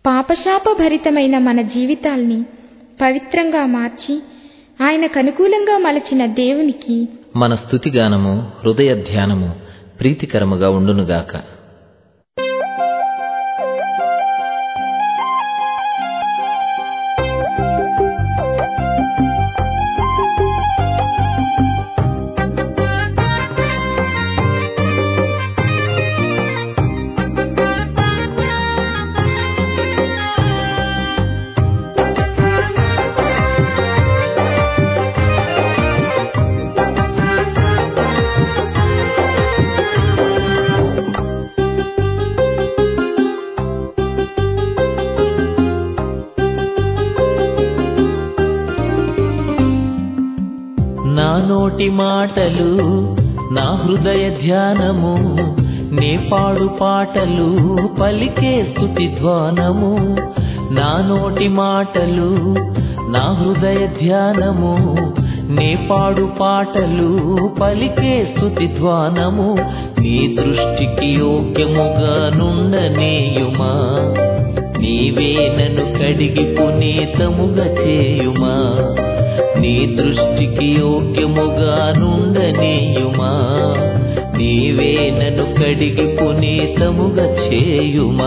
పాపశాపభరితమైన మన జీవితాల్ని పవిత్రంగా మార్చి ఆయనకు అనుకూలంగా మలచిన దేవునికి మన స్తుతిగానము హృదయ ధ్యానము ప్రీతికరముగా ఉండునుగాక నా నోటి మాటలు నా హృదయ ధ్యానము నే పాడు పాటలు పలికే స్తుతి ధ్వానము నా నోటి మాటలు నా హృదయ ధ్యానము నే పాడు పాటలు పలికే స్తుతి ధ్వానము నీ దృష్టికి యోగ్యముగా నుండనేయుమా నీవే నన్ను కడిగి పునీతముగా చేయుమా నీ దృష్టికి యోగ్యముగా నుండనీయుమా నీవే నన్ను కడిగి పునీతముగా చేయుమా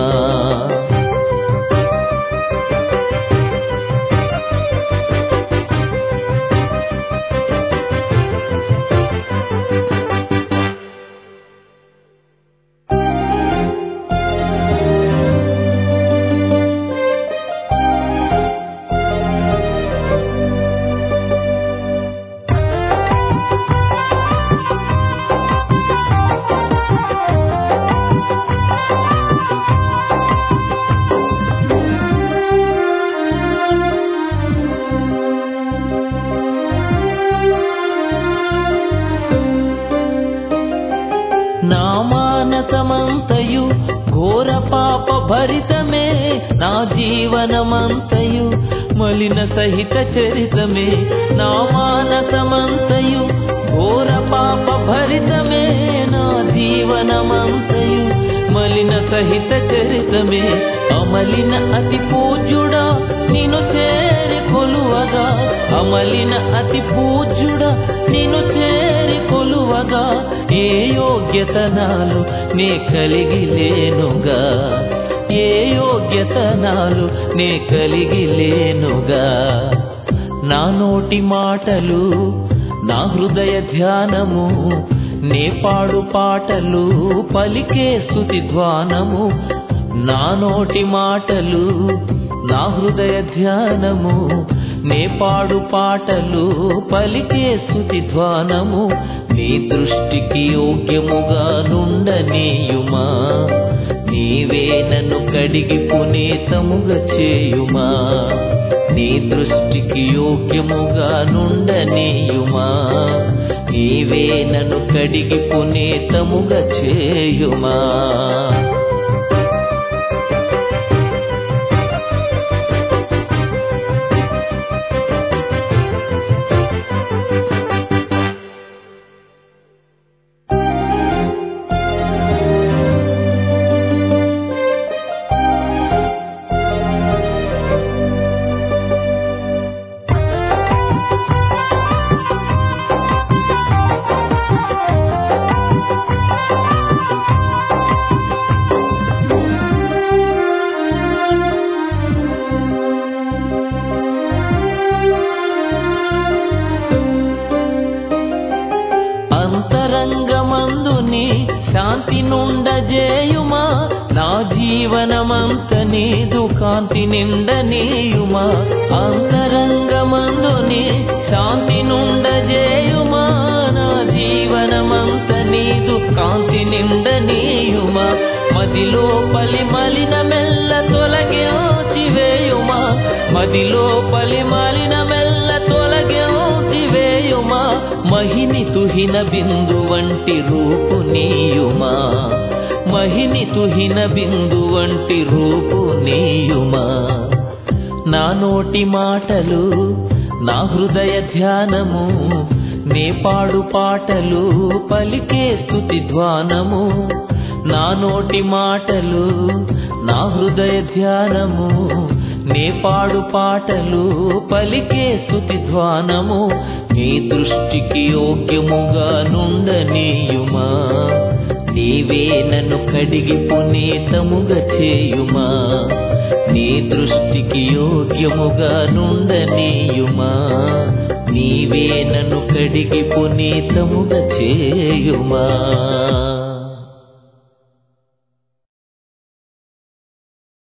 నా మానసమంతయు ఘోర పాప భరితమే నా జీవనమంతయు మలిన సహిత చరితమే నా మానసమంతయు ఘోర పాప భరితమే నా జీవనమంతయు మలిన సహిత చరితమే అమలిన అతి పూజ్యుడా నిన్ను చేరి కొలువగా అమలిన అతి పూజ్యుడా నిన్ను చేరి కొలువగా ఏ యోగ్యత నాలు నే కలిగి లేనుగా ఏ యోగ్యత నాలు నే కలిగి లేనుగా నా నోటి మాటలు నా హృదయ ధ్యానము నే పాడు పాటలు పలికే స్తుతి ధ్వానము నా నోటి మాటలు నా హృదయ ధ్యానము నే పాడు పాటలు పలికే స్తుతి ధ్వానము నీ దృష్టికి యోగ్యముగా నుండనీయుమా నీవే నన్ను కడిగి పునీతముగా చేయుమా నీ దృష్టికి యోగ్యముగా నుండనీయుమా నీవే నన్ను కడిగి పునీతముగా చేయుమా అంతరంగమందుని శాంతి నుండజేయుమా నా జీవనమంత నీదు కాంతి నిండనీయుమా అంతరంగమందుని శాంతి నుండజేయుమా నా జీవనమంత నీదు కాంతి నిండనీయుమా మదిలో పలి మలిన మెల్ల తొలగించివేయుమా మదిలో పలి మలిన మెల్ల తొలగించివేయుమా మహిని తుహిన బిందు వంటి రూపు నీయుమా మహిని తుహిన బిందు వంటి రూపు నీయుమా నా నోటి మాటలు నా హృదయ ధ్యానము నే పాడు పాటలు పలికే స్తుతి ధ్వానము నా నోటి మాటలు నా హృదయ ధ్యానము నే పాడు పాటలు పలికే స్థుతి ధ్వానము నీ దృష్టికి యోగ్యముగా నుండనీయుమా నీవే నన్ను కడిగి పునీతముగా చేయుమా నీ దృష్టికి యోగ్యముగా నుండనీయుమా నీవే నన్ను కడిగి పునీతముగా చేయుమా